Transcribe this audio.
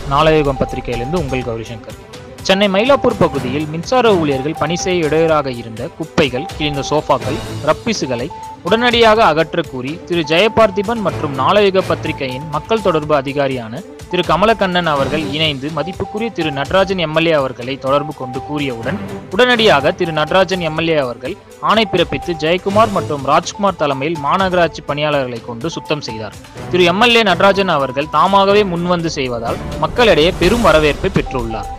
நாளயுகம் பத்திரிகையிலிருந்து உங்கள் கௌரிசங்கர் சென்னை மயிலாப்பூர் பகுதியில் மின்சார ஊழியர்கள் பணி செய்ய இடையூறாக இருந்த குப்பைகள் கிழிந்த சோஃபாக்கள் ரப்பிசுகளை உடனடியாக அகற்றக் கூறி திரு ஜெயபார்த்திபன் மற்றும் நாளயுக பத்திரிகையின் மக்கள் தொடர்பு அதிகாரியான திரு கமலக்கண்ணன் அவர்கள் இணைந்து மதிப்புக்குரிய திரு நடராஜன் எம்எல்ஏ அவர்களை தொடர்பு கொண்டு கூறியவுடன் உடனடியாக திரு நடராஜன் எம்எல்ஏ அவர்கள் ஆணை பிறப்பித்து ஜெயக்குமார் மற்றும் ராஜ்குமார் தலைமையில் மாநகராட்சி பணியாளர்களை கொண்டு சுத்தம் செய்தார் திரு எம்எல்ஏ நடராஜன் அவர்கள் தாமாகவே முன்வந்து செய்வதால் மக்களிடையே பெரும் வரவேற்பை பெற்றுள்ளார்